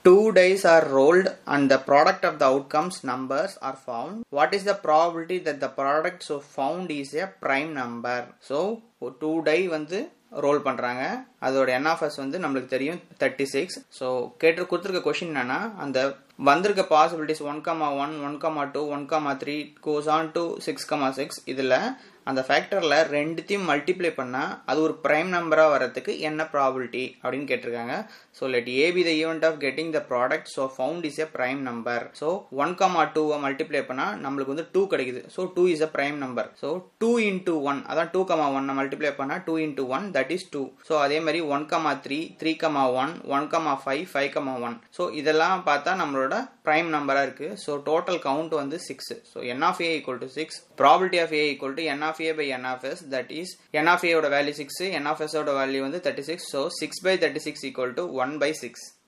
two dice are rolled and the product of the outcomes numbers are found what is the probability that the product so found is a prime number so two die வந்து roll பண்ணுறாங்க அதோட n of S வந்து நம்மளுக்கு தெரியும் thirty six so கேட்டு கொடுத்துருக்க question என்னன்னா அந்த வந்திருக்க possibilities one comma one one comma two one comma three goes on to six comma six இதில் அந்த ஃபேக்டரில் ரெண்டுத்தையும் மல்டிப்ளை பண்ணால் அது ஒரு ப்ரைம் நம்பராக வரதுக்கு என்ன ப்ராபிலிட்டி அப்படின்னு கேட்டிருக்காங்க so let A be the event of getting the product so found is a prime number so one comma டூவை மல்டிப்ளை பண்ணால் நம்மளுக்கு வந்து டூ கிடைக்குது so two is a prime number so two into one அதான் two comma ஒன்னை multiply பண்ணால் two into one that is two so அதே மாதிரி one comma three three comma one one comma five five comma one so இதெல்லாம் பார்த்தா நம்மளோட prime நம்பராக இருக்குது ஸோ டோட்டல் கவுண்ட் வந்து six so n of A equal to six probability of A equal to n of A by n of S that is n of ஏயோட value six n of எஸோட value வந்து thirty six so six by thirty six equal to one by six